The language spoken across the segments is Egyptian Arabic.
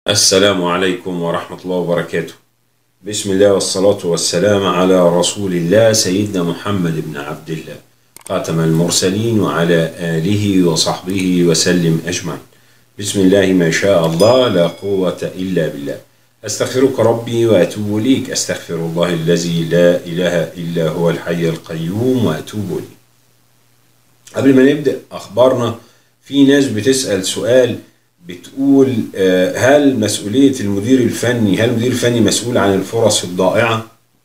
السلام عليكم ورحمة الله وبركاته بسم الله والصلاة والسلام على رسول الله سيدنا محمد بن عبد الله خاتم المرسلين وعلى آله وصحبه وسلم أجمعين بسم الله ما شاء الله لا قوة إلا بالله أستغفرك ربي وأتوب إليك أستغفر الله الذي لا إله إلا هو الحي القيوم وأتوب إليه قبل ما نبدأ أخبارنا في ناس بتسأل سؤال بتقول آه، هل مسؤولية المدير الفني هل المدير الفني مسؤول عن الفرص الضائعة؟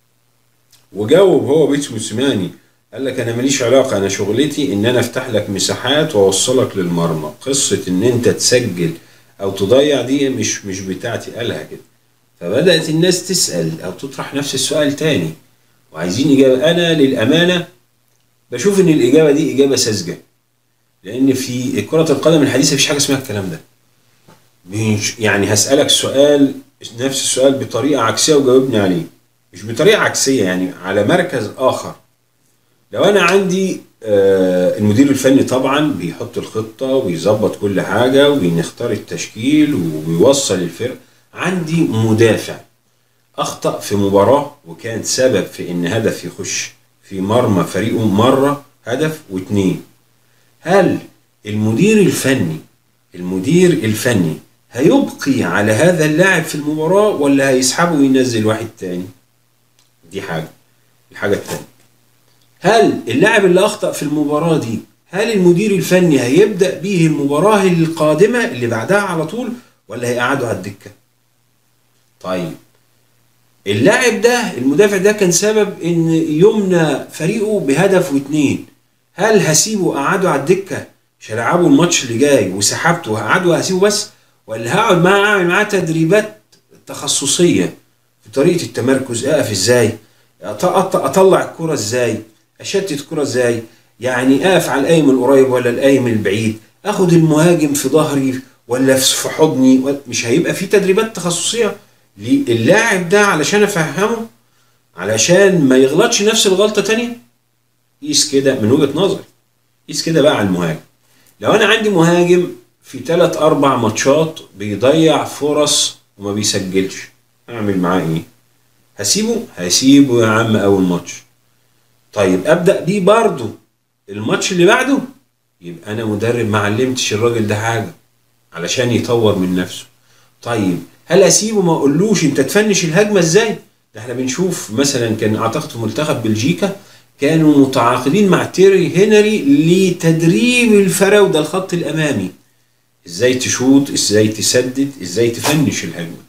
وجاوب هو بيتسو موسيماني قال لك انا ماليش علاقة انا شغلتي ان انا افتح لك مساحات واوصلك للمرمى قصة ان انت تسجل او تضيع دي مش مش بتاعتي قالها كده فبدأت الناس تسأل او تطرح نفس السؤال تاني وعايزين اجابة انا للامانة بشوف ان الاجابة دي اجابة ساذجة لان في كرة القدم الحديثة مفيش حاجة اسمها الكلام ده مش يعني هسألك سؤال نفس السؤال بطريقة عكسية وجاوبني عليه مش بطريقة عكسية يعني على مركز آخر لو أنا عندي آه، المدير الفني طبعا بيحط الخطة ويظبط كل حاجة وبنختار التشكيل وبيوصل الفرق عندي مدافع أخطأ في مباراة وكان سبب في إن هدف يخش في مرمى فريقه مرة هدف واتنين هل المدير الفني المدير الفني هيبقي على هذا اللاعب في المباراة ولا هيسحبه وينزل واحد تاني دي حاجة الحاجة التانية هل اللاعب اللي أخطأ في المباراة دي هل المدير الفني هيبدأ به المباراة القادمة اللي بعدها على طول ولا هيقعده على الدكة طيب اللاعب ده المدافع ده كان سبب ان يمنى فريقه بهدف واتنين هل هسيبه اقعده على الدكه مش هلعبه الماتش اللي جاي وسحبته وهقعده وهسيبه بس ولا هقعد معاه اعمل معاه تدريبات تخصصيه في طريقه التمركز اقف ازاي أط- أط- اطلع الكره ازاي اشتت الكره ازاي يعني اقف على القايم القريب ولا القايم البعيد اخد المهاجم في ظهري ولا في في حضني ولا- مش هيبقى في تدريبات تخصصيه للاعب ده علشان افهمه علشان ما يغلطش نفس الغلطه تانية قيس كده من وجهه نظري قيس كده بقى على المهاجم لو انا عندي مهاجم في ثلاث اربع ماتشات بيضيع فرص وما بيسجلش اعمل معاه ايه هسيبه هسيبه يا عم اول ماتش طيب ابدا بيه برضه الماتش اللي بعده يبقى انا مدرب ما علمتش الراجل ده حاجه علشان يطور من نفسه طيب هل اسيبه ما اقولوش انت تفنش الهجمه ازاي ده احنا بنشوف مثلا كان اعتقد في منتخب بلجيكا كانوا متعاقدين مع تيري هنري لتدريب الفراوده الخط الامامي ازاي تشوط ازاي تسدد ازاي تفنش الهجمه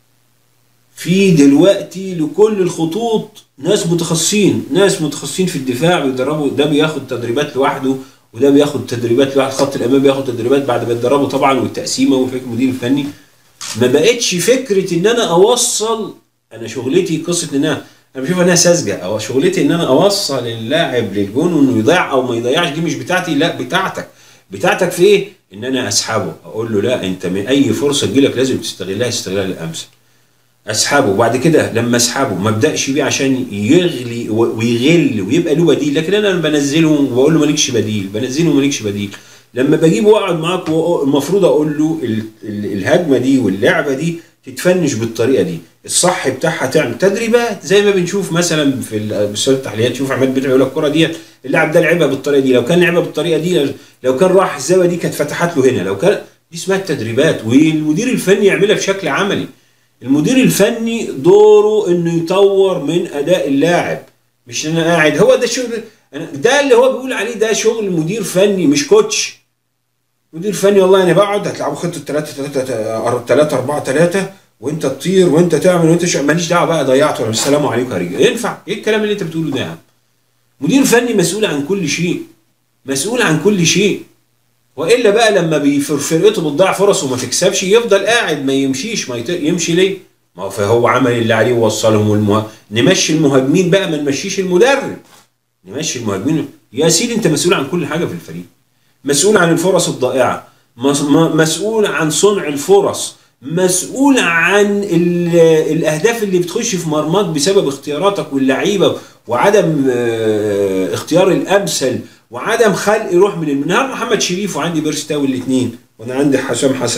في دلوقتي لكل الخطوط ناس متخصصين ناس متخصصين في الدفاع بيدربوا ده بياخد تدريبات لوحده وده بياخد تدريبات لوحده خط الامام بياخد تدريبات بعد ما يتدربوا طبعا والتقسيمه والفكر المدير الفني ما بقتش فكره ان انا اوصل انا شغلتي قصه ان انا انا بشوف انها ساذجه او شغلتي ان انا اوصل اللاعب للجون وانه يضيع او ما يضيعش دي مش بتاعتي لا بتاعتك بتاعتك في ايه؟ ان انا اسحبه اقول له لا انت من اي فرصه تجيلك لازم تستغلها استغلال الامثل اسحبه وبعد كده لما اسحبه ما ابداش بيه عشان يغلي و- ويغل ويبقى له بديل لكن انا بنزله وبقول له مالكش بديل بنزله مالكش بديل لما بجيبه واقعد معاك وأ- المفروض اقول له ال- ال- الهجمه دي واللعبه دي تتفنش بالطريقه دي الصح بتاعها تعمل تدريبات زي ما بنشوف مثلا في ال- بسبب التحليلات شوف عماد بيتعب يقول لك الكره ديت اللاعب ده لعبها بالطريقه دي لو كان لعبها بالطريقه دي لو كان راح الزاويه دي كانت فتحت له هنا لو كان دي اسمها التدريبات والمدير الفني يعملها بشكل عملي المدير الفني دوره انه يطور من اداء اللاعب مش ان انا قاعد هو ده شغل أنا ده اللي هو بيقول عليه ده شغل مدير فني مش كوتش مدير فني والله انا بقعد هتلعبوا خطه 3 3 3 4 3 وانت تطير وانت تعمل وانت شو ماليش دعوه بقى ضيعت ولا السلام عليكم يا رجاله ينفع ايه الكلام اللي انت بتقوله ده يا عم مدير فني مسؤول عن كل شيء مسؤول عن كل شيء والا بقى لما بيفر- فرقته بتضيع فرص وما تكسبش يفضل قاعد ما يمشيش ما يط... يمشي ليه؟ ما هو فهو عمل اللي عليه ووصلهم والمه... نمشي المهاجمين بقى ما نمشيش المدرب نمشي المهاجمين يا سيدي انت مسؤول عن كل حاجه في الفريق مسؤول عن الفرص الضائعه مس... م- مسؤول عن صنع الفرص مسؤول عن ال... الاهداف اللي بتخش في مرماك بسبب اختياراتك واللعيبه وعدم آه، اختيار الامثل وعدم خلق روح من النهار محمد شريف وعندي بيرستاوي الاثنين وانا عندي حسام حسن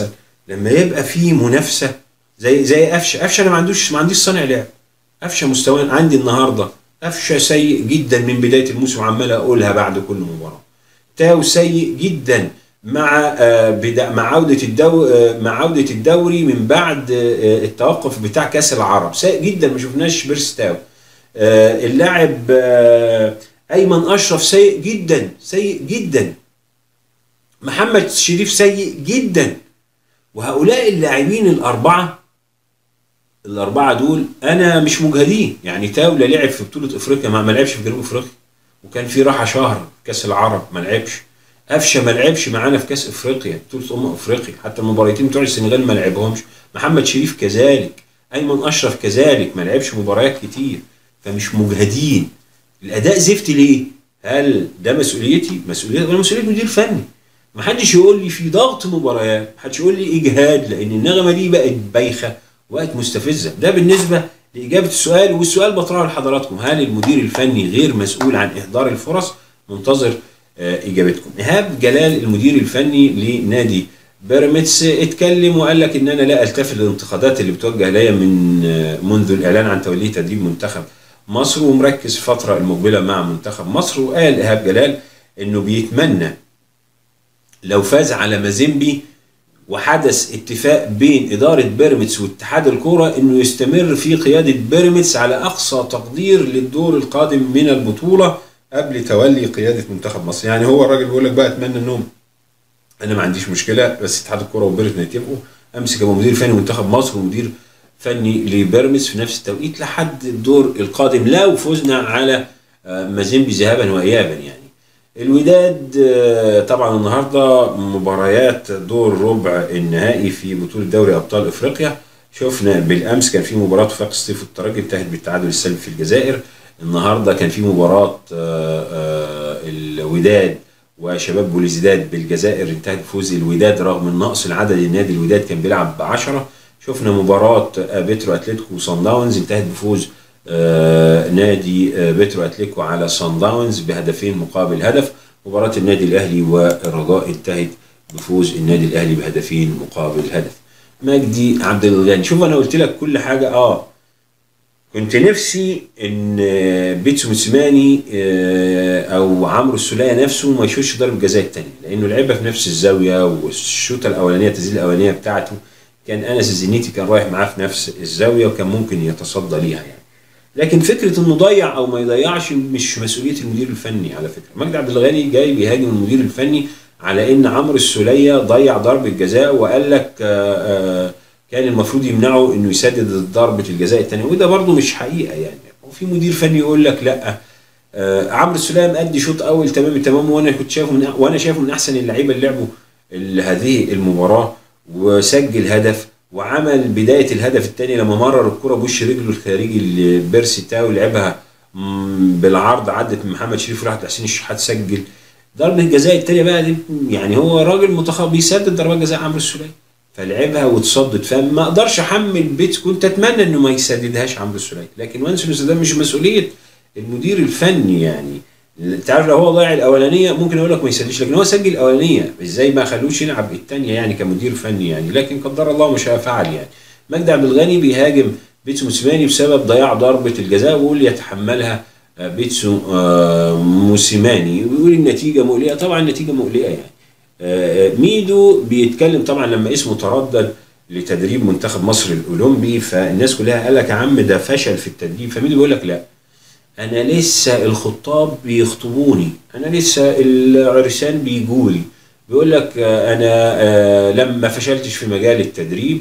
لما يبقى في منافسه زي زي قفشه قفشه انا ما عندوش ما عنديش صانع لعب قفشه مستوى عندي النهارده قفشه سيء جدا من بدايه الموسم عمال اقولها بعد كل مباراه تاو سيء جدا مع آه، بدا مع عوده الدو آه، مع عوده الدوري من بعد آه، التوقف بتاع كاس العرب سيء جدا ما شفناش بيرس تاو آه، اللاعب آه، ايمن اشرف سيء جدا سيء جدا محمد شريف سيء جدا وهؤلاء اللاعبين الاربعه الاربعه دول انا مش مجهدين يعني تاولا لعب في بطوله افريقيا ما ما لعبش في جنوب افريقيا وكان في راحه شهر في كاس العرب ما لعبش قفشه ما لعبش معانا في كاس افريقيا بطوله امم افريقيا حتى المباراتين بتوع السنغال ما لعبهمش محمد شريف كذلك ايمن اشرف كذلك ما لعبش مباريات كتير فمش مجهدين الاداء زفت ليه هل ده مسؤوليتي مسؤوليه ولا مسؤوليه مدير فني ما حدش يقول لي في ضغط مباريات ما حدش يقول لي اجهاد لان النغمه دي بقت بايخه وقت مستفزه ده بالنسبه لاجابه السؤال والسؤال بطرحه لحضراتكم هل المدير الفني غير مسؤول عن اهدار الفرص منتظر آه، اجابتكم ايهاب جلال المدير الفني لنادي بيراميدز اتكلم وقال لك ان انا لا التفت للانتقادات اللي بتوجه ليا من آه، منذ الاعلان عن توليه تدريب منتخب مصر ومركز الفتره المقبله مع منتخب مصر وقال ايهاب جلال انه بيتمنى لو فاز على مازيمبي وحدث اتفاق بين إدارة بيراميدز واتحاد الكورة إنه يستمر في قيادة بيراميدز على أقصى تقدير للدور القادم من البطولة قبل تولي قيادة منتخب مصر يعني هو الراجل بيقول لك بقى أتمنى إنهم أنا ما عنديش مشكلة بس اتحاد الكورة وبيراميدز يتفقوا أمسك أبقى مدير فني منتخب مصر ومدير فني لبيراميدز في نفس التوقيت لحد الدور القادم لو فزنا على آه، مازيمبي ذهابا وإيابا يعني الوداد آه، طبعا النهارده مباريات دور ربع النهائي في بطوله دوري ابطال افريقيا شفنا بالامس كان في مباراه وفاق سطيف الترجي انتهت بالتعادل السلبي في الجزائر النهارده كان في مباراه آه، آه، الوداد وشباب بوليزداد بالجزائر انتهت بفوز الوداد رغم النقص العدد النادي الوداد كان بيلعب ب 10 شفنا مباراه آه، بيترو اتلتيكو وصن داونز انتهت بفوز آه، نادي آه، بيترو اتلتيكو على صن داونز بهدفين مقابل هدف مباراة النادي الأهلي والرجاء انتهت بفوز النادي الأهلي بهدفين مقابل هدف مجدي عبد الغني شوف أنا قلت لك كل حاجة آه كنت نفسي ان بيتسو موسيماني آه، او عمرو السوليه نفسه ما يشوفش ضربه جزاء الثانيه لانه لعبها في نفس الزاويه والشوطه الاولانيه التسديده الاولانيه بتاعته كان انس الزنيتي كان رايح معاه في نفس الزاويه وكان ممكن يتصدى ليها يعني لكن فكره انه ضيع او ما يضيعش مش مسؤوليه المدير الفني على فكره مجدي عبد الغني جاي بيهاجم المدير الفني على ان عمرو السوليه ضيع ضربه جزاء وقال لك آه، آه، كان المفروض يمنعه انه يسدد ضربه الجزاء الثانيه وده برضه مش حقيقه يعني وفي مدير فني يقول لك لا آه، عمرو السوليه مأدي شوط اول تمام التمام وانا كنت شايفه من وانا شايفه من احسن اللعيبه اللي لعبوا ال- هذه المباراه وسجل هدف وعمل بدايه الهدف الثاني لما مرر الكره بوش رجله الخارجي لبيرسي تاو لعبها مم، بالعرض عدت من محمد شريف راحت لحسين الشحات سجل ضربه الجزاء الثانيه بقى دي يعني هو راجل متخ... بيسدد ضربات جزاء عمرو السوليه فلعبها وتصدت فما اقدرش احمل بيت كنت اتمنى انه ما يسددهاش عمرو السوليه لكن وانس ده مش مسؤوليه المدير الفني يعني تعرف لو هو ضيع الاولانيه ممكن اقول لك ما يسددش لكن هو سجل الاولانيه ازاي ما خلوش يلعب الثانيه يعني كمدير فني يعني لكن قدر الله ما شاء فعل يعني مجدي عبد الغني بيهاجم بيتسو موسيماني بسبب ضياع ضربه الجزاء ويقول يتحملها آه، بيتسو آه، موسيماني ويقول النتيجه مقلقه طبعا النتيجه مقلقه يعني آه، ميدو بيتكلم طبعا لما اسمه تردد لتدريب منتخب مصر الاولمبي فالناس كلها قال لك يا عم ده فشل في التدريب فميدو بيقول لك لا انا لسه الخطاب بيخطبوني انا لسه العرسان بيجولي بيقول لك آه، انا آه، لما فشلتش في مجال التدريب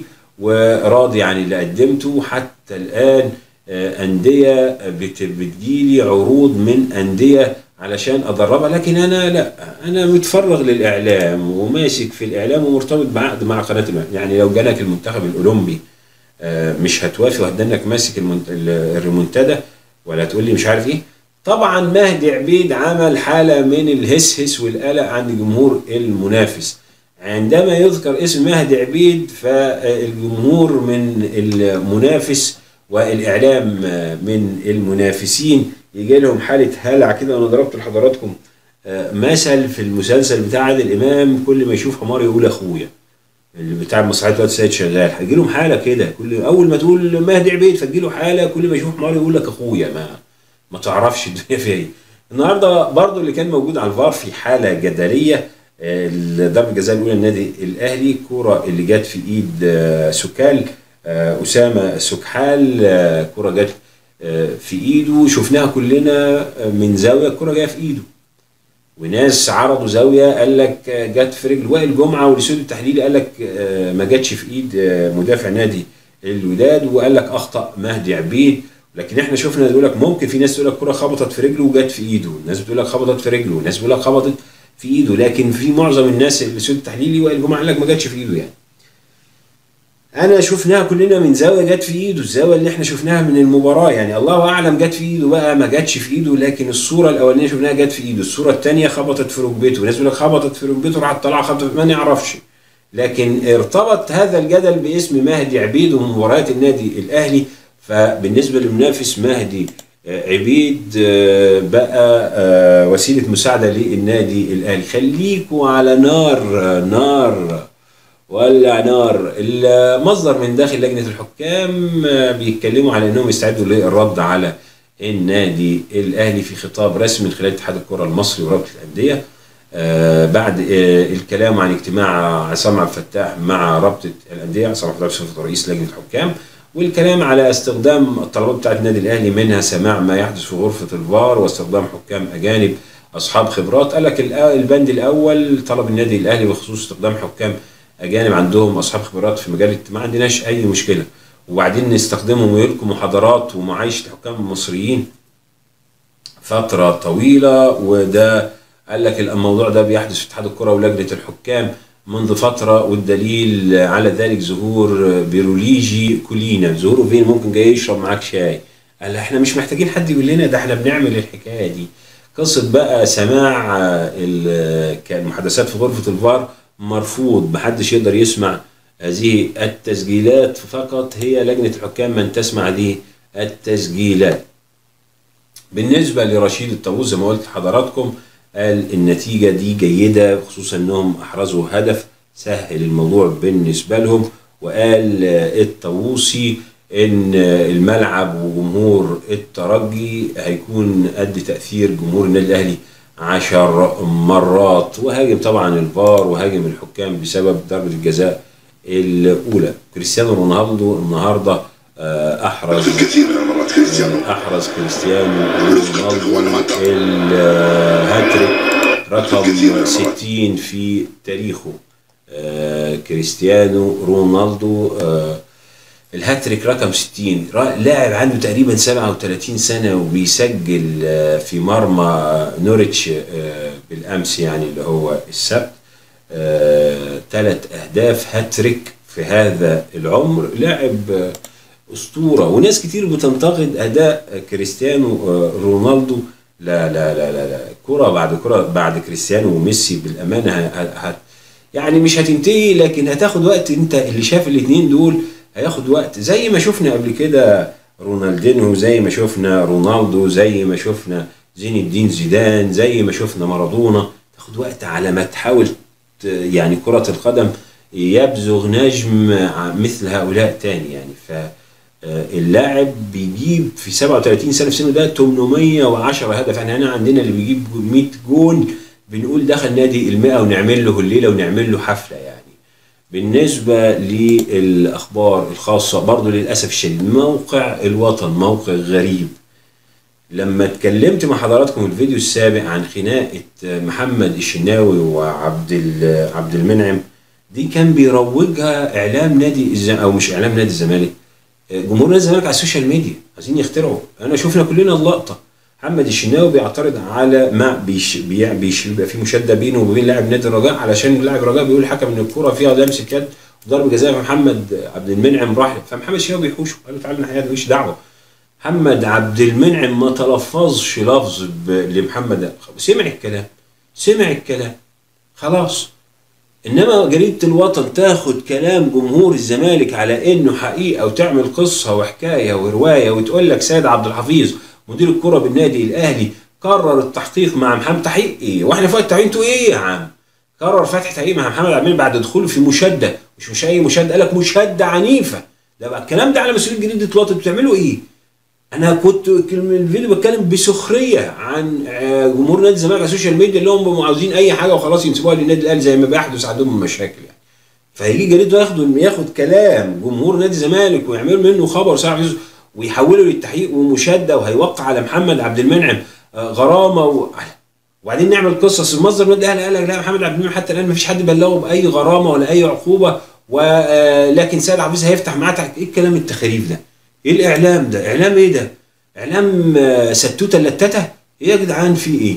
وراضي عن اللي قدمته حتى الان آه، انديه بت- بتجيلي عروض من انديه علشان ادربها لكن انا لا انا متفرغ للاعلام وماسك في الاعلام ومرتبط بعقد مع قناه الإعلام. يعني لو جالك المنتخب الاولمبي آه، مش هتوافق وهتدنك ماسك المنت- ال- الريمونتادا ولا تقول لي مش عارف ايه طبعا مهدي عبيد عمل حاله من الهسهس والقلق عند جمهور المنافس عندما يذكر اسم مهدي عبيد فالجمهور من المنافس والاعلام من المنافسين يجي لهم حاله هلع كده وانا ضربت لحضراتكم آه، مثل في المسلسل بتاع عادل امام كل ما يشوف حمار يقول اخويا اللي بتاع مسرحيه الواد سيد شغال هيجي لهم حاله كده كل اول ما تقول مهدي عبيد فتجي له حاله كل ما يشوف حمار يقول لك اخويا ما ما تعرفش الدنيا فيها ايه النهارده برضو اللي كان موجود على الفار في حاله جدليه آه، ضربه الجزاء الاولى النادي الاهلي كوره اللي جت في ايد آه، سكال آه، اسامه سكحال آه، كوره جت آه، في ايده شفناها كلنا آه، من زاويه الكوره جايه في ايده وناس عرضوا زاويه قال لك آه، جت في رجل وائل جمعه والاستوديو التحليلي قال لك آه، ما جاتش في ايد آه، مدافع نادي الوداد وقال لك اخطا مهدي عبيد لكن احنا شفنا يقول لك ممكن في ناس تقول لك كره خبطت في رجله وجت في ايده ناس بتقول لك خبطت في رجله وناس بتقول لك خبطت في ايده لكن في معظم الناس الاستوديو التحليلي وائل جمعه قال لك ما جاتش في ايده يعني انا شفناها كلنا من زاويه جت في ايده الزاويه اللي احنا شفناها من المباراه يعني الله اعلم جت في ايده بقى ما جاتش في ايده لكن الصوره الاولانيه شفناها جت في ايده الصوره الثانيه خبطت في ركبته وناس بيقول لك خبطت في ركبته راحت طالعه خبطت ما نعرفش لكن ارتبط هذا الجدل باسم مهدي عبيد ومباريات النادي الاهلي فبالنسبه للمنافس مهدي آه، عبيد آه، بقى آه، وسيله مساعده للنادي الاهلي خليكوا على نار آه، نار ولع نار المصدر من داخل لجنة الحكام آه، بيتكلموا على انهم يستعدوا للرد على النادي الاهلي في خطاب رسمي من خلال اتحاد الكرة المصري ورابطة الاندية آه، بعد آه، الكلام عن اجتماع عصام عبد الفتاح مع رابطة الاندية عصام عبد الفتاح صفة رئيس لجنة الحكام والكلام على استخدام الطلبات بتاعت النادي الاهلي منها سماع ما يحدث في غرفة الفار واستخدام حكام اجانب اصحاب خبرات قال لك الأ- البند الاول طلب النادي الاهلي بخصوص استخدام حكام اجانب عندهم اصحاب خبرات في مجال الت- ما عندناش اي مشكله وبعدين نستخدمهم ويلقوا محاضرات ومعايشه الحكام المصريين فتره طويله وده قال لك الموضوع ده بيحدث في اتحاد الكره ولجنه الحكام منذ فتره والدليل على ذلك ظهور بيروليجي كولينا ظهوره فين ممكن جاي يشرب معاك شاي قال احنا مش محتاجين حد يقول لنا ده احنا بنعمل الحكايه دي قصه بقى سماع ال- المحادثات في غرفه الفار مرفوض محدش يقدر يسمع هذه التسجيلات فقط هي لجنه الحكام من تسمع هذه التسجيلات بالنسبة لرشيد الطاووس زي ما قلت لحضراتكم قال النتيجة دي جيدة خصوصا انهم احرزوا هدف سهل الموضوع بالنسبة لهم وقال آه، الطاووسي ان آه، الملعب وجمهور الترجي هيكون قد تأثير جمهور النادي الاهلي عشر مرات وهاجم طبعا الفار وهاجم الحكام بسبب ضربة الجزاء الأولى كريستيانو رونالدو النهارده آه، أحرز كثير من المرات كريستيانو احرز كريستيانو رونالدو الهاتريك رقم 60 في تاريخه آه، كريستيانو رونالدو آه، الهاتريك رقم 60 را- لاعب عنده تقريبا 37 سنه وبيسجل آه، في مرمى نوريتش آه، بالامس يعني اللي هو السبت ثلاث اهداف هاتريك في هذا العمر لاعب آه، اسطوره وناس كتير بتنتقد اداء كريستيانو آه، رونالدو لا لا لا لا لا كره بعد كره بعد كريستيانو وميسي بالامانه ه- ه- ه- يعني مش هتنتهي لكن هتاخد وقت انت اللي شاف الاثنين دول هياخد وقت زي ما شفنا قبل كده رونالدينو زي ما شفنا رونالدو زي ما شفنا زين الدين زيدان زي ما شفنا مارادونا تاخد وقت على ما تحاول ت- يعني كرة القدم يبزغ نجم ع- مثل هؤلاء تاني يعني ف آه، اللاعب بيجيب في 37 سنه في سنه ده 810 هدف احنا هنا عندنا اللي بيجيب 100 جون بنقول دخل نادي ال 100 ونعمل له الليله ونعمل له حفله يعني بالنسبه للاخبار الخاصه برضه للاسف الشديد موقع الوطن موقع غريب لما اتكلمت مع حضراتكم في الفيديو السابق عن خناقه محمد الشناوي وعبد ال- عبد المنعم دي كان بيروجها اعلام نادي الز- او مش اعلام نادي الزمالك جمهور نادي الزمالك على السوشيال ميديا عايزين يخترعوا انا شفنا كلنا اللقطه محمد الشناوي بيعترض على ما بيش بيع بيش بيبقى في مشاده بينه وبين لاعب نادي الرجاء علشان لاعب الرجاء بيقول الحكم ان الكره فيها لمسه يد وضرب جزاء محمد عبد المنعم راح فمحمد الشناوي بيحوشه قال له تعالى من حياتي ماليش دعوه محمد عبد المنعم ما تلفظش لفظ ب- لمحمد سمع الكلام سمع الكلام خلاص انما جريده الوطن تاخد كلام جمهور الزمالك على انه حقيقه وتعمل قصه وحكايه وروايه وتقول لك سيد عبد الحفيظ مدير الكره بالنادي الاهلي قرر التحقيق مع محمد تحقيق ايه واحنا فوق التعيين انتوا ايه يا عم قرر فتح تحقيق مع محمد عبد المنعم بعد دخوله في مشاده مش مش اي مشاده قال لك مشاده عنيفه ده بقى الكلام ده على مسؤوليه جريده الوطن بتعملوا ايه؟ انا كنت كلمة الفيديو بتكلم بسخريه عن آه، جمهور نادي الزمالك على السوشيال ميديا اللي هم عاوزين اي حاجه وخلاص ينسبوها للنادي الاهلي زي ما بيحدث عندهم مشاكل يعني فهيجي جريده ياخد ياخد كلام جمهور نادي الزمالك ويعمل منه خبر ساعه ويحوله للتحقيق ومشاده وهيوقع على محمد عبد المنعم آه، غرامه و... وبعدين نعمل قصص المصدر النادي الاهلي قال لك لا محمد عبد المنعم حتى الان ما فيش حد بلغه باي غرامه ولا اي عقوبه ولكن سيد حفيظ هيفتح معاه تحت- ايه الكلام التخاريف ده؟ ايه الاعلام ده؟ اعلام ايه ده؟ اعلام آه، ستوته لتته؟ ايه يا جدعان في ايه؟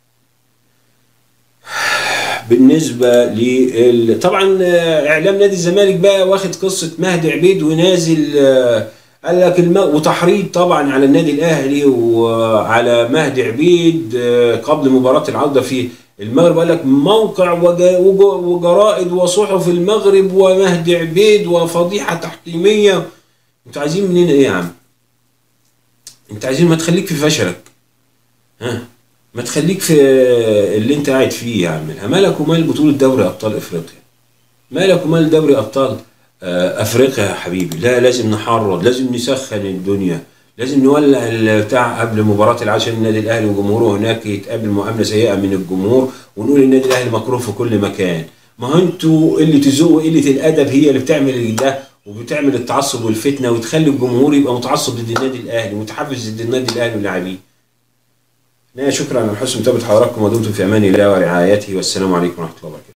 بالنسبه لل طبعا آه، اعلام نادي الزمالك بقى واخد قصه مهدي عبيد ونازل آه، قال لك الم... وتحريض طبعا على النادي الاهلي وعلى مهدي عبيد آه، قبل مباراه العوده في المغرب قال لك موقع وج... وج... وجرائد وصحف المغرب ومهدي عبيد وفضيحه تحكيميه انتوا عايزين مننا ايه يا عم؟ انت عايزين ما تخليك في فشلك ها ما تخليك في اللي انت قاعد فيه يا عم مالك ومال بطولة دوري ابطال افريقيا مالك ومال دوري ابطال آه، افريقيا يا حبيبي لا لازم نحرض لازم نسخن الدنيا لازم نولع البتاع قبل مباراة العشاء النادي الاهلي وجمهوره هناك يتقابل معاملة سيئة من الجمهور ونقول النادي الاهلي مكروه في كل مكان ما هو انتوا قلة الذوق وقلة الادب هي اللي بتعمل ده وبتعمل التعصب والفتنة وتخلي الجمهور يبقى متعصب ضد النادي الاهلي متحفز ضد النادي الاهلي ولاعبيه لا شكرا على حسن متابعة حضراتكم ودمتم في امان الله ورعايته والسلام عليكم ورحمة الله وبركاته